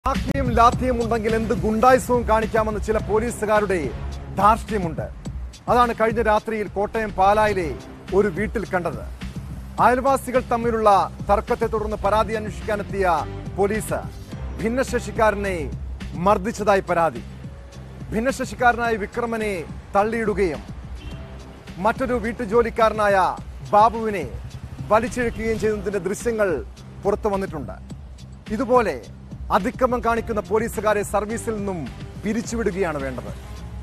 ലാത്തിയും ലാത്തിയും ഉണ്ടെങ്കിൽ എന്ത് ഗുണ്ടായുസവും കാണിക്കാമെന്ന് ചില പോലീസുകാരുടെ ധാർഷ്ട്യമുണ്ട് അതാണ് കഴിഞ്ഞ രാത്രിയിൽ കോട്ടയം പാലായിലെ ഒരു വീട്ടിൽ കണ്ടത് അയൽവാസികൾ തമ്മിലുള്ള തർക്കത്തെ തുടർന്ന് പരാതി അന്വേഷിക്കാനെത്തിയ പോലീസ് ഭിന്നശേഷിക്കാരനെ മർദ്ദിച്ചതായി പരാതി ഭിന്നശേഷിക്കാരനായ വിക്രമനെ തള്ളിയിടുകയും മറ്റൊരു വീട്ടുജോലിക്കാരനായ ബാബുവിനെ വലിച്ചിഴക്കുകയും ചെയ്യുന്നതിന്റെ ദൃശ്യങ്ങൾ പുറത്തു വന്നിട്ടുണ്ട് ഇതുപോലെ അതിക്രമം കാണിക്കുന്ന പോലീസുകാരെ സർവീസിൽ നിന്നും പിരിച്ചുവിടുകയാണ് വേണ്ടത്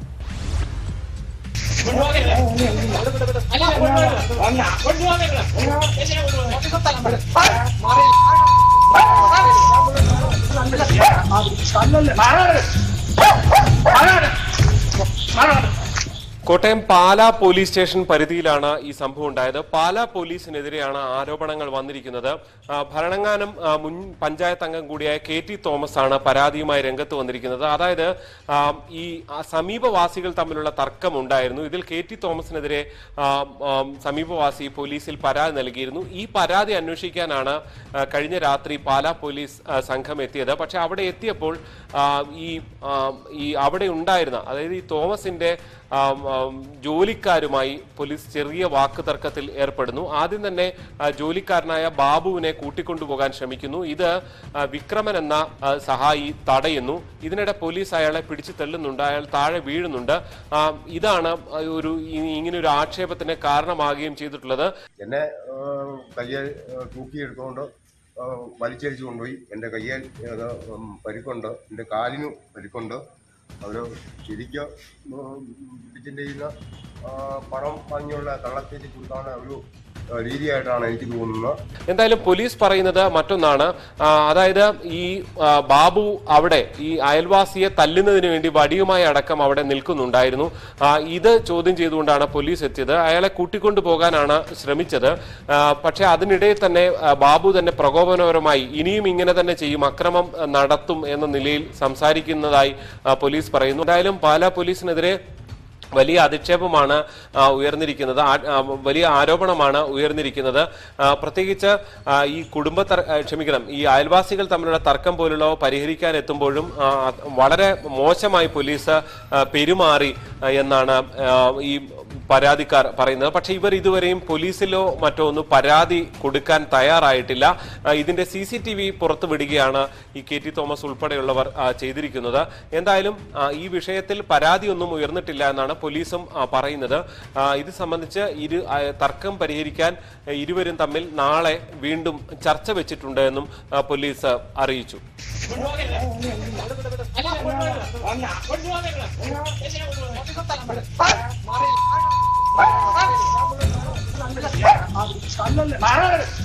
കോട്ടയം പാലാ പോലീസ് സ്റ്റേഷൻ പരിധിയിലാണ് ഈ സംഭവം ഉണ്ടായത് പാലാ പോലീസിനെതിരെയാണ് ആരോപണങ്ങൾ വന്നിരിക്കുന്നത് ആ, ഭരണങ്ങാനം ആ, മുൻ പഞ്ചായത്ത് അംഗം കൂടിയായ കെ ടി തോമസ് ആണ് പരാതിയുമായി രംഗത്ത് വന്നിരിക്കുന്നത് അതായത് ആ, ഈ ആ, സമീപവാസികൾ തമ്മിലുള്ള തർക്കം ഉണ്ടായിരുന്നു ഇതിൽ കെ ടി തോമസിനെതിരെ ആ, ആ, സമീപവാസി പോലീസിൽ പരാതി നൽകിയിരുന്നു ഈ പരാതി അന്വേഷിക്കാനാണ് ആ, കഴിഞ്ഞ രാത്രി പാലാ പോലീസ് ആ, സംഘം എത്തിയത് പക്ഷെ അവിടെ എത്തിയപ്പോൾ ആ, ഈ ആ, ഈ അവിടെ ഉണ്ടായിരുന്ന അതായത് ഈ തോമസിന്റെ ആം, ആം, ജോലിക്കാരുമായി പോലീസ് ചെറിയ വാക്ക് തർക്കത്തിൽ ഏർപ്പെടുന്നു ആദ്യം തന്നെ ആ, ജോലിക്കാരനായ ബാബുവിനെ കൂട്ടിക്കൊണ്ടുപോകാൻ ശ്രമിക്കുന്നു ഇത് ആ, വിക്രമൻ എന്ന ആ, സഹായി തടയുന്നു ഇതിനിടെ പോലീസ് അയാളെ പിടിച്ചു തള്ളുന്നുണ്ട് അയാൾ താഴെ വീഴുന്നുണ്ട് ആ, ഇതാണ് ആ, ഒരു ഈ- ഇങ്ങനെ ഒരു ആക്ഷേപത്തിന് കാരണമാകുകയും ചെയ്തിട്ടുള്ളത് എന്നെ ഏഹ്, കയ്യിൽ ഏഹ്, തൂക്കിയെടുത്തുകൊണ്ട് ഏഹ്, വലിച്ചടിച്ചു കൊണ്ടുപോയി എൻ്റെ കയ്യിൽ ഏത്, ഉം, പരിക്കുണ്ട് എൻ്റെ കാലിന് പരിക്കുണ്ട് അവർ ശരിക്കും പിടിച്ചിൻ്റെ പണം വാങ്ങിയുള്ള കള്ളത്തേക്ക് കൊടുക്കാനുള്ള ഒരു ഏഹ്, രീതിയായിട്ടാണ് എനിക്ക് തോന്നുന്നത് എന്തായാലും പോലീസ് പറയുന്നത് മറ്റൊന്നാണ് ആ, അതായത് ഈ ആ, ബാബു അവിടെ ഈ അയൽവാസിയെ തല്ലുന്നതിന് വേണ്ടി വടിയുമായി അടക്കം അവിടെ നിൽക്കുന്നുണ്ടായിരുന്നു ആ, ഇത് ചോദ്യം ചെയ്തുകൊണ്ടാണ് പോലീസ് എത്തിയത് അയാളെ കൂട്ടിക്കൊണ്ടു പോകാനാണ് ശ്രമിച്ചത് ആ, പക്ഷെ അതിനിടെ തന്നെ ആ, ബാബു തന്നെ പ്രകോപനപരമായി ഇനിയും ഇങ്ങനെ തന്നെ ചെയ്യും അക്രമം ആ, നടത്തും എന്ന നിലയിൽ സംസാരിക്കുന്നതായി ആ, പോലീസ് പറയുന്നു എന്തായാലും പാലാ പോലീസിനെതിരെ വലിയ അധിക്ഷേപമാണ് ആ, ഉയർന്നിരിക്കുന്നത് ആ- ആ, വലിയ ആരോപണമാണ് ഉയർന്നിരിക്കുന്നത് ആ, പ്രത്യേകിച്ച് ആ, ഈ കുടുംബ തർ- ആ, ക്ഷമിക്കണം ഈ അയൽവാസികൾ തമ്മിലുള്ള തർക്കം പോലുള്ളവ പരിഹരിക്കാൻ എത്തുമ്പോഴും ആ, വളരെ മോശമായി പോലീസ് ആ, പെരുമാറി ആ, എന്നാണ് ആ, ഈ പരാതിക്കാർ പറയുന്നത് പക്ഷെ ഇവർ ഇതുവരെയും പോലീസിലോ മറ്റോ ഒന്നും പരാതി കൊടുക്കാൻ തയ്യാറായിട്ടില്ല ആ, ഇതിന്റെ സി സി ടി വി പുറത്തുവിടുകയാണ് ഈ കെ ടി തോമസ് ഉൾപ്പെടെയുള്ളവർ ആ, ചെയ്തിരിക്കുന്നത് എന്തായാലും ആ, ഈ വിഷയത്തിൽ പരാതിയൊന്നും ഉയർന്നിട്ടില്ല എന്നാണ് പോലീസും ആ, പറയുന്നത് ആ, ഇത് സംബന്ധിച്ച് ഇരു ആ, തർക്കം പരിഹരിക്കാൻ ആ, ഇരുവരും തമ്മിൽ നാളെ വീണ്ടും ചർച്ച വെച്ചിട്ടുണ്ട് എന്നും ആ, പോലീസ് അറിയിച്ചു മാറി